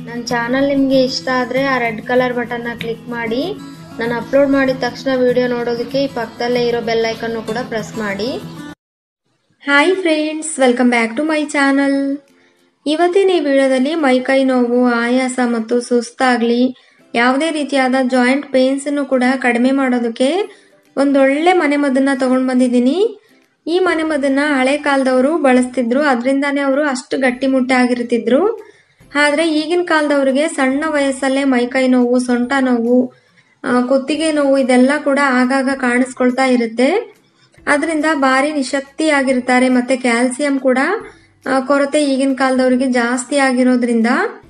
ನನ್ನ ಚಾನಲ್ ನಿಮಗೆ ಇಷ್ಟ ಆದರೆ ಆ ರೆಡ್ ಕಲರ್ ಬಟನ್ನ ಕ್ಲಿಕ್ ಮಾಡಿ ನಾನು ಅಪ್ಲೋಡ್ ಮಾಡಿದ ತಕ್ಷಣ ವಿಡಿಯೋ ನೋಡೋದಕ್ಕೆ ಈ ಪಕ್ಕದಲ್ಲೇ ಇರೋ ಬೆಲ್ ಐಕನ್ನು ಕೂಡ ಪ್ರೆಸ್ ಮಾಡಿ hi friends welcome back to my channel ಇವತ್ತಿನ ಈ ವಿಡಿಯೋದಲ್ಲಿ ಮೈಕೈ ನೋವು ಆಯಾಸ ಮತ್ತು ಸುಸ್ತಾಗ್ಲಿ ಯಾವುದೇ ರೀತಿಯಾದ ಜಾಯಿಂಟ್ ಪೇನ್ಸ್ ಅನ್ನು ಕೂಡ ಕಡಿಮೆ ಮಾಡೋದಕ್ಕೆ ಒಂದೊಳ್ಳೆ ಮನೆಮದ್ದನ್ನ ತಗೊಂಡ್ ಬಂದಿದ್ದೀನಿ ಈ ಮನೆಮದ್ದನ್ನ ಹಳೆ ಕಾಲದವರು ಬಳಸ್ತಿದ್ರು ಅದರಿಂದಾನೇ ಅವರು ಅಷ್ಟು ಗಟ್ಟಿಮುಟ್ಟಾಗಿರ್ತಿದ್ರು ಆದ್ರೆ ಈಗಿನ ಕಾಲದವ್ರಿಗೆ ಸಣ್ಣ ವಯಸ್ಸಲ್ಲೇ ಮೈಕೈ ನೋವು ಸೊಂಟ ನೋವು ಆ, ಕುತ್ತಿಗೆ ನೋವು ಇದೆಲ್ಲ ಕೂಡ ಆಗಾಗ ಕಾಣಿಸ್ಕೊಳ್ತಾ ಇರುತ್ತೆ ಅದರಿಂದ ಭಾರಿ ನಿಶಕ್ತಿಯಾಗಿರ್ತಾರೆ ಮತ್ತೆ ಕ್ಯಾಲ್ಸಿಯಂ ಕೂಡ ಆ, ಕೊರತೆ ಈಗಿನ ಕಾಲದವರಿಗೆ ಜಾಸ್ತಿ ಆಗಿರೋದ್ರಿಂದ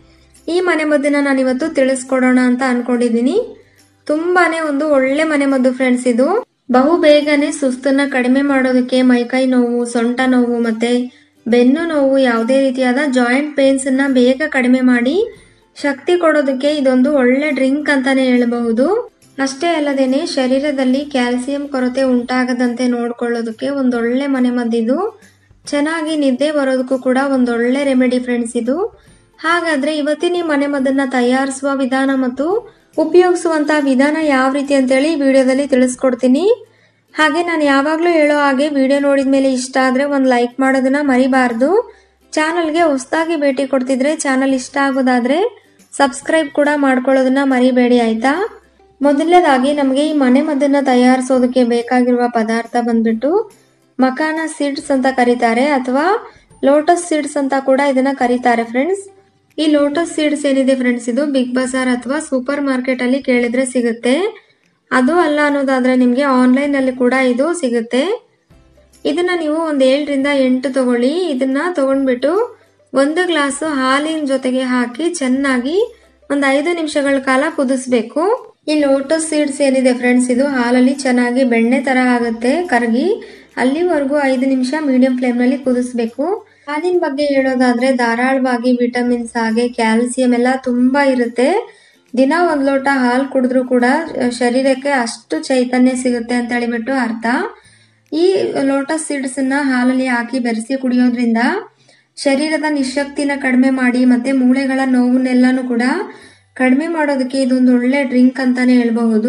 ಈ ಮನೆಮದ್ದನ್ನ ನಾನು ಇವತ್ತು ತಿಳಿಸ್ಕೊಡೋಣ ಅಂತ ಅನ್ಕೊಂಡಿದ್ದೀನಿ ತುಂಬಾನೇ ಒಂದು ಒಳ್ಳೆ ಮನೆಮದ್ದು ಫ್ರೆಂಡ್ಸ್ ಇದು ಬಹು ಬೇಗನೆ ಸುಸ್ತನ್ನ ಕಡಿಮೆ ಮಾಡೋದಕ್ಕೆ ಮೈಕೈ ನೋವು ಸೊಂಟ ನೋವು ಮತ್ತೆ ಬೆನ್ನು ನೋವು ಯಾವುದೇ ರೀತಿಯಾದ ಜಾಯಿಂಟ್ ಪೇನ್ಸ್ ಅನ್ನ ಬೇಗ ಕಡಿಮೆ ಮಾಡಿ ಶಕ್ತಿ ಕೊಡೋದಕ್ಕೆ ಇದೊಂದು ಒಳ್ಳೆ ಡ್ರಿಂಕ್ ಅಂತಾನೆ ಹೇಳಬಹುದು ಅಷ್ಟೇ ಅಲ್ಲದೇನೆ ಶರೀರದಲ್ಲಿ ಕ್ಯಾಲ್ಸಿಯಂ ಕೊರತೆ ಉಂಟಾಗದಂತೆ ನೋಡ್ಕೊಳ್ಳೋದಕ್ಕೆ ಒಂದೊಳ್ಳೆ ಮನೆಮದ್ದಿದು ಚೆನ್ನಾಗಿ ನಿದ್ದೆ ಬರೋದಕ್ಕೂ ಕೂಡ ಒಂದೊಳ್ಳೆ ರೆಮಿಡಿ ಫ್ರೆಂಡ್ಸ್ ಇದು ಹಾಗಾದ್ರೆ ಇವತ್ತಿನ ಈ ಮನೆಮದ್ದನ್ನ ತಯಾರಿಸುವ ವಿಧಾನ ಮತ್ತು ಉಪಯೋಗಿಸುವಂತ ವಿಧಾನ ಯಾವ ರೀತಿ ಅಂತೇಳಿ ಈ ವಿಡಿಯೋದಲ್ಲಿ ತಿಳಿಸ್ಕೊಡ್ತೀನಿ ಹಾಗೆ ನಾನು ಯಾವಾಗಲೂ ಹೇಳೋ ಹಾಗೆ ವಿಡಿಯೋ ನೋಡಿದ ಮೇಲೆ ಇಷ್ಟ ಆದ್ರೆ ಒಂದು ಲೈಕ್ ಮಾಡೋದನ್ನ ಮರಿಬಾರ್ದು ಚಾನಲ್ಗೆ ಹೊಸದಾಗಿ ಭೇಟಿ ಕೊಡ್ತಿದ್ರೆ ಚಾನಲ್ ಇಷ್ಟ ಆಗೋದಾದ್ರೆ ಸಬ್ಸ್ಕ್ರೈಬ್ ಕೂಡ ಮಾಡ್ಕೊಳ್ಳೋದನ್ನ ಮರಿಬೇಡಿ ಆಯ್ತಾ ಮೊದಲನೇದಾಗಿ ನಮಗೆ ಈ ಮನೆ ಮದ್ದನ್ನ ತಯಾರಿಸೋದಕ್ಕೆ ಬೇಕಾಗಿರುವ ಪದಾರ್ಥ ಬಂದ್ಬಿಟ್ಟು ಮಕಾನ ಸೀಡ್ಸ್ ಅಂತ ಕರೀತಾರೆ ಅಥವಾ ಲೋಟಸ್ ಸೀಡ್ಸ್ ಅಂತ ಕೂಡ ಇದನ್ನ ಕರೀತಾರೆ ಫ್ರೆಂಡ್ಸ್ ಈ ಲೋಟಸ್ ಸೀಡ್ಸ್ ಏನಿದೆ ಫ್ರೆಂಡ್ಸ್ ಇದು ಬಿಗ್ ಬಜಾರ್ ಅಥವಾ ಸೂಪರ್ ಮಾರ್ಕೆಟ್ ಅಲ್ಲಿ ಕೇಳಿದ್ರೆ ಸಿಗುತ್ತೆ ಅದು ಅಲ್ಲ ಅನ್ನೋದಾದ್ರೆ ನಿಮ್ಗೆ ಆನ್ಲೈನ್ ಅಲ್ಲಿ ಕೂಡ ಇದು ಸಿಗುತ್ತೆ ಇದನ್ನ ನೀವು ಒಂದ್ ಏಳರಿಂದ ಎಂಟು ತಗೊಳ್ಳಿ ಇದನ್ನ ತಗೊಂಡ್ಬಿಟ್ಟು ಒಂದು ಗ್ಲಾಸು ಹಾಲಿನ ಜೊತೆಗೆ ಹಾಕಿ ಚೆನ್ನಾಗಿ ಒಂದ್ ಐದು ನಿಮಿಷಗಳ ಕಾಲ ಕುದಿಸ್ಬೇಕು ಈ ಲೋಟಸ್ ಸೀಡ್ಸ್ ಏನಿದೆ ಫ್ರೆಂಡ್ಸ್ ಇದು ಹಾಲಲ್ಲಿ ಚೆನ್ನಾಗಿ ಬೆಣ್ಣೆ ತರ ಆಗುತ್ತೆ ಕರಗಿ ಅಲ್ಲಿವರೆಗೂ ಐದು ನಿಮಿಷ ಮೀಡಿಯಂ ಫ್ಲೇಮ್ ನಲ್ಲಿ ಕುದಿಸ್ಬೇಕು ಹಾಲಿನ ಬಗ್ಗೆ ಹೇಳೋದಾದ್ರೆ ಧಾರಾಳವಾಗಿ ವಿಟಮಿನ್ಸ್ ಹಾಗೆ ಕ್ಯಾಲ್ಸಿಯಂ ಎಲ್ಲ ತುಂಬಾ ಇರುತ್ತೆ ದಿನ ಒಂದ್ ಲೋಟ ಹಾಲು ಕುಡಿದ್ರು ಕೂಡ ಶರೀರಕ್ಕೆ ಅಷ್ಟು ಚೈತನ್ಯ ಸಿಗುತ್ತೆ ಅಂತ ಹೇಳಿಬಿಟ್ಟು ಅರ್ಥ ಈ ಲೋಟಸ್ ಸೀಡ್ಸ್ ನ ಹಾಲಲ್ಲಿ ಹಾಕಿ ಬೆರೆಸಿ ಕುಡಿಯೋದ್ರಿಂದ ಶರೀರದ ನಿಶಕ್ತಿನ ಕಡಿಮೆ ಮಾಡಿ ಮತ್ತೆ ಮೂಳೆಗಳ ನೋವನ್ನೆಲ್ಲಾನು ಕೂಡ ಕಡಿಮೆ ಮಾಡೋದಕ್ಕೆ ಇದೊಂದು ಒಳ್ಳೆ ಡ್ರಿಂಕ್ ಅಂತಾನೆ ಹೇಳ್ಬಹುದು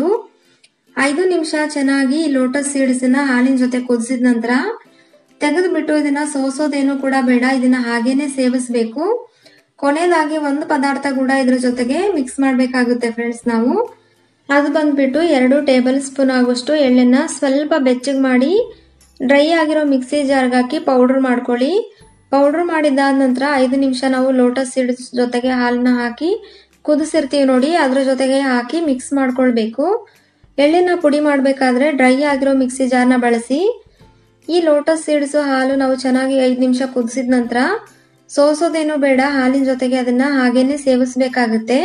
ಐದು ನಿಮಿಷ ಚೆನ್ನಾಗಿ ಈ ಲೋಟಸ್ ಸೀಡ್ಸ್ ನ ಹಾಲಿನ ಜೊತೆ ಕುದಿಸಿದ ನಂತರ ತೆಗೆದು ಬಿಟ್ಟು ಇದನ್ನ ಸೋಸೋದೇನು ಕೂಡ ಬೇಡ ಇದನ್ನ ಹಾಗೇನೆ ಸೇವಿಸಬೇಕು ಕೊನೆಯದಾಗಿ ಒಂದು ಪದಾರ್ಥ ಕೂಡ ಇದ್ರ ಜೊತೆಗೆ ಮಿಕ್ಸ್ ಮಾಡ್ಬೇಕಾಗುತ್ತೆ ಫ್ರೆಂಡ್ಸ್ ನಾವು ಅದು ಬಂದ್ಬಿಟ್ಟು ಎರಡು ಟೇಬಲ್ ಸ್ಪೂನ್ ಆಗುವಷ್ಟು ಎಳ್ಳನ್ನ ಸ್ವಲ್ಪ ಬೆಚ್ಚಗೆ ಮಾಡಿ ಡ್ರೈ ಆಗಿರೋ ಮಿಕ್ಸಿ ಜಾರ್ಗೆ ಹಾಕಿ ಪೌಡರ್ ಮಾಡ್ಕೊಳ್ಳಿ ಪೌಡರ್ ಮಾಡಿದಾದ ನಂತರ ಐದು ನಿಮಿಷ ನಾವು ಲೋಟಸ್ ಸೀಡ್ಸ್ ಜೊತೆಗೆ ಹಾಲನ್ನ ಹಾಕಿ ಕುದಿಸಿರ್ತೀವಿ ನೋಡಿ ಅದ್ರ ಜೊತೆಗೆ ಹಾಕಿ ಮಿಕ್ಸ್ ಮಾಡ್ಕೊಳ್ಬೇಕು ಎಳ್ಳಿನ ಪುಡಿ ಮಾಡಬೇಕಾದ್ರೆ ಡ್ರೈ ಆಗಿರೋ ಮಿಕ್ಸಿ ಜಾರ್ನ ಬಳಸಿ ಈ ಲೋಟಸ್ ಸೀಡ್ಸ್ ಹಾಲು ನಾವು ಚೆನ್ನಾಗಿ ಐದು ನಿಮಿಷ ಕುದಿಸಿದ ನಂತರ ಸೋಸೋದೇನು ಬೇಡ ಹಾಲಿನ ಜೊತೆಗೆ ಅದನ್ನ ಹಾಗೇನೆ ಸೇವಿಸಬೇಕಾಗುತ್ತೆ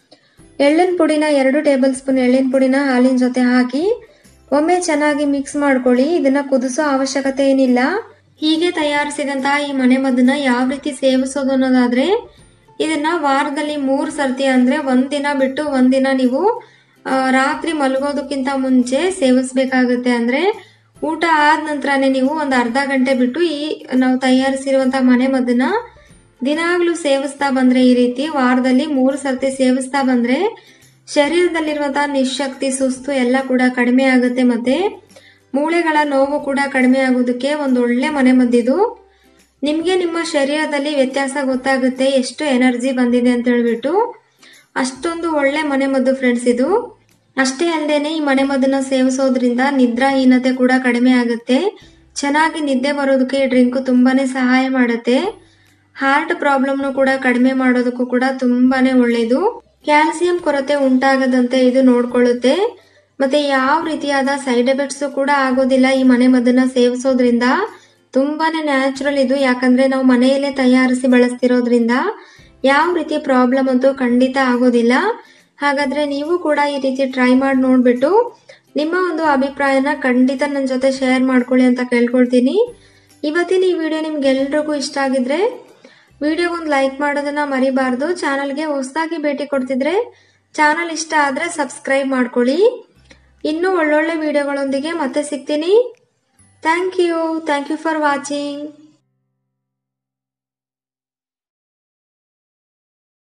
ಎಳ್ಳಿನ ಪುಡಿನ ಎರಡು ಟೇಬಲ್ ಸ್ಪೂನ್ ಎಳ್ಳಿನ ಪುಡಿನ ಹಾಲಿನ ಜೊತೆ ಹಾಕಿ ಒಮ್ಮೆ ಚೆನ್ನಾಗಿ ಮಿಕ್ಸ್ ಮಾಡ್ಕೊಳ್ಳಿ ಇದನ್ನ ಕುದಿಸೋ ಅವಶ್ಯಕತೆ ಏನಿಲ್ಲ ಹೀಗೆ ತಯಾರಿಸಿದಂತಹ ಈ ಮನೆ ಮದ್ದನ್ನ ಯಾವ ರೀತಿ ಸೇವಿಸೋದು ಅನ್ನೋದಾದ್ರೆ ಇದನ್ನ ವಾರದಲ್ಲಿ ಮೂರ್ ಸರ್ತಿ ಅಂದ್ರೆ ಒಂದಿನ ಬಿಟ್ಟು ಒಂದಿನ ನೀವು ಆ, ರಾತ್ರಿ ಮಲಗೋದಕ್ಕಿಂತ ಮುಂಚೆ ಸೇವಿಸ್ಬೇಕಾಗುತ್ತೆ ಅಂದ್ರೆ ಊಟ ಆದ ನಂತರನೇ ನೀವು ಒಂದು ಅರ್ಧ ಗಂಟೆ ಬಿಟ್ಟು ಈ ನಾವು ತಯಾರಿಸಿರುವಂತಹ ಮನೆ ಮದ್ದನ್ನ ದಿನಾಗ್ಲೂ ಸೇವಿಸ್ತಾ ಬಂದ್ರೆ ಈ ರೀತಿ ವಾರದಲ್ಲಿ ಮೂರು ಸರ್ತಿ ಸೇವಿಸ್ತಾ ಬಂದ್ರೆ ಶರೀರದಲ್ಲಿರುವಂತಹ ನಿಶಕ್ತಿ ಸುಸ್ತು ಎಲ್ಲ ಕೂಡ ಕಡಿಮೆ ಆಗುತ್ತೆ ಮತ್ತೆ ಮೂಳೆಗಳ ನೋವು ಕೂಡ ಕಡಿಮೆ ಆಗೋದಕ್ಕೆ ಒಂದು ಒಳ್ಳೆ ಮನೆ ಮದ್ದಿದು ನಿಮ್ಗೆ ನಿಮ್ಮ ಶರೀರದಲ್ಲಿ ವ್ಯತ್ಯಾಸ ಗೊತ್ತಾಗುತ್ತೆ ಎಷ್ಟು ಎನರ್ಜಿ ಬಂದಿದೆ ಅಂತ ಹೇಳ್ಬಿಟ್ಟು ಅಷ್ಟೊಂದು ಒಳ್ಳೆ ಮನೆ ಮದ್ದು ಫ್ರೆಂಡ್ಸ್ ಇದು ಅಷ್ಟೇ ಅಲ್ಲದೇನೆ ಈ ಮನೆ ಮದ್ದನ್ನ ಸೇವಿಸೋದ್ರಿಂದ ನಿದ್ರಾಹೀನತೆ ಕೂಡ ಕಡಿಮೆ ಆಗುತ್ತೆ ಚೆನ್ನಾಗಿ ನಿದ್ದೆ ಬರೋದಕ್ಕೆ ಈ ಡ್ರಿಂಕ್ ತುಂಬಾನೇ ಸಹಾಯ ಮಾಡುತ್ತೆ ಹಾರ್ಟ್ ಪ್ರಾಬ್ಲಮ್ನು ಕೂಡ ಕಡಿಮೆ ಮಾಡೋದಕ್ಕೂ ಕೂಡ ತುಂಬಾನೇ ಒಳ್ಳೇದು ಕ್ಯಾಲ್ಸಿಯಂ ಕೊರತೆ ಉಂಟಾಗದಂತೆ ಇದು ನೋಡ್ಕೊಳ್ಳುತ್ತೆ ಮತ್ತೆ ಯಾವ ರೀತಿಯಾದ ಸೈಡ್ ಎಫೆಕ್ಟ್ಸ್ ಕೂಡ ಆಗೋದಿಲ್ಲ ಈ ಮನೆ ಮದ್ದನ್ನ ಸೇವಿಸೋದ್ರಿಂದ ತುಂಬಾನೇ ನ್ಯಾಚುರಲ್ ಇದು ಯಾಕಂದ್ರೆ ನಾವು ಮನೆಯಲ್ಲೇ ತಯಾರಿಸಿ ಬಳಸ್ತಿರೋದ್ರಿಂದ ಯಾವ ರೀತಿ ಪ್ರಾಬ್ಲಮ್ ಅಂತೂ ಖಂಡಿತ ಆಗೋದಿಲ್ಲ ಹಾಗಾದ್ರೆ ನೀವು ಕೂಡ ಈ ರೀತಿ ಟ್ರೈ ಮಾಡಿ ನೋಡ್ಬಿಟ್ಟು ನಿಮ್ಮ ಒಂದು ಅಭಿಪ್ರಾಯನ ಖಂಡಿತ ನನ್ನ ಜೊತೆ ಶೇರ್ ಮಾಡ್ಕೊಳ್ಳಿ ಅಂತ ಕೇಳ್ಕೊಳ್ತೀನಿ ಇವತ್ತಿನ ಈ ವಿಡಿಯೋ ನಿಮ್ಗೆಲ್ರಿಗೂ ಇಷ್ಟ ಆಗಿದ್ರೆ ವಿಡಿಯೋಗೊಂದು ಲೈಕ್ ಮಾಡೋದನ್ನ ಮರಿಬಾರ್ದು ಚಾನಲ್ಗೆ ಹೊಸದಾಗಿ ಭೇಟಿ ಕೊಡ್ತಿದ್ರೆ ಚಾನಲ್ ಇಷ್ಟ ಆದ್ರೆ ಸಬ್ಸ್ಕ್ರೈಬ್ ಮಾಡ್ಕೊಳ್ಳಿ ಇನ್ನೂ ಒಳ್ಳೊಳ್ಳೆ ವಿಡಿಯೋಗಳೊಂದಿಗೆ ಮತ್ತೆ ಸಿಗ್ತೀನಿ thank you thank you for watching